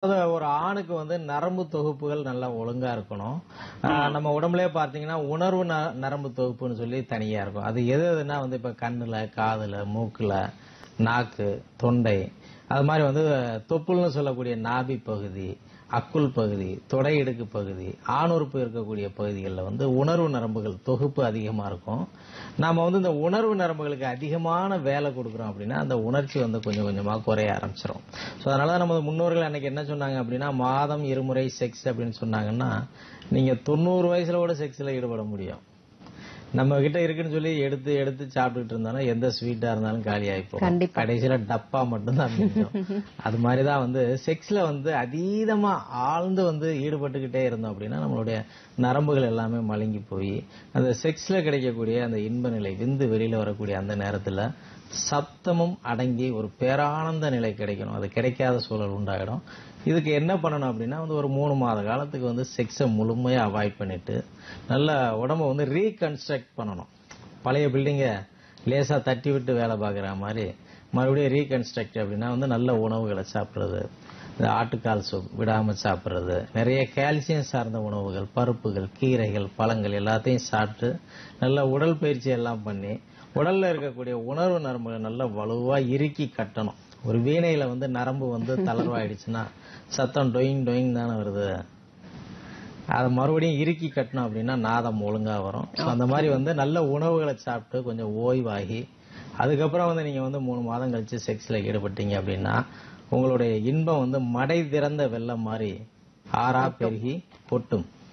அது ஒரு ஆணுக்கு வந்து நரம்பு தொகுப்புகள் நல்லா ஒழுங்கா இருக்கணும் ஆஹ் நம்ம உடம்புலயே பாத்தீங்கன்னா உணர்வு ந- நரம்பு தொகுப்புன்னு சொல்லி தனியா இருக்கும் அது எது எதுனா வந்து இப்ப கண்ணுல காதுல மூக்குல நாக்கு தொண்டை அது மாதிரி வந்து தொப்புள்னு சொல்லக்கூடிய நாபி பகுதி அக்குள் பகுதி தொடை இடுக்கு பகுதி ஆணுறுப்பு இருக்கக்கூடிய பகுதிகளில் வந்து உணர்வு நரம்புகள் தொகுப்பு அதிகமா இருக்கும் நாம வந்து இந்த உணர்வு நரம்புகளுக்கு அதிகமான வேலை கொடுக்குறோம் அப்படின்னா அந்த உணர்ச்சி வந்து கொஞ்சம் கொஞ்சமா குறைய ஆரம்பிச்சிடும் ஸோ அதனால நமது முன்னோர்கள் அன்னைக்கு என்ன சொன்னாங்க அப்படின்னா மாதம் இருமுறை செக்ஸ் அப்படின்னு சொன்னாங்கன்னா நீங்க தொண்ணூறு வயசுல கூட செக்ஸ்ல ஈடுபட முடியும் நம்ம கிட்ட இருக்குன்னு சொல்லி எடுத்து எடுத்து சாப்பிட்டுட்டு இருந்தாலும் எந்த ஸ்வீட்டா இருந்தாலும் காலி ஆயிப்போம் கண்டிப்பா. கடைசியில டப்பா மட்டும்தான் மிஞ்சும் அது மாதிரிதான் வந்து செக்ஸ்ல வந்து அதீதமா ஆழ்ந்து வந்து ஈடுபட்டுக்கிட்டே இருந்தோம் அப்படின்னா நம்மளுடைய நரம்புகள் எல்லாமே மழுங்கி போய் அந்த செக்ஸ்ல கிடைக்கக்கூடிய அந்த இன்ப நிலை விந்து வெளியில வரக்கூடிய அந்த நேரத்துல சப்தமும் அடங்கி ஒரு பேரானந்த நிலை கிடைக்கணும் அது கிடைக்காத சூழல் உண்டாயிடும் இதுக்கு என்ன பண்ணணும் அப்படின்னா வந்து ஒரு மூணு மாத காலத்துக்கு வந்து செக்ஸை முழுமையா அவாய்ட் பண்ணிட்டு நல்ல உடம்ப வந்து ரீகன்ஸ்ட்ரக்ட் பண்ணணும் பழைய பில்டிங்கை லேசா தட்டி விட்டு வேலை பார்க்குற மாதிரி மறுபடியும் ரீகன்ஸ்ட்ரக்ட் அப்படின்னா வந்து நல்ல உணவுகளை சாப்பிட்றது இந்த ஆட்டுக்கால் சூப் விடாம சாப்பிட்றது நிறைய கால்சியம் சார்ந்த உணவுகள் பருப்புகள் கீரைகள் பழங்கள் எல்லாத்தையும் சாப்பிட்டு நல்ல உடல் பயிற்சி எல்லாம் பண்ணி உடல்ல இருக்கக்கூடிய உணர்வு நரம்புகளை நல்லா வலுவா இறுக்கி கட்டணும் ஒரு வீணையில வந்து நரம்பு வந்து தளர்வாயிடுச்சுன்னா சத்தம் டொயிங் டொயிங் தானே வருது அதை மறுபடியும் இறுக்கி கட்டணும் அப்படின்னா நாதம் ஒழுங்கா வரும் So, அந்த மாதிரி வந்து நல்ல உணவுகளை சாப்பிட்டு கொஞ்சம் ஓய்வாகி அதுக்கப்புறம் வந்து நீங்க வந்து மூணு மாதம் கழிச்சு செக்ஸ்ல ஈடுபட்டீங்க அப்படின்னா உங்களுடைய இன்பம் வந்து மடை திறந்த வெள்ளம் மாதிரி ஆறா பெருகி கொட்டும்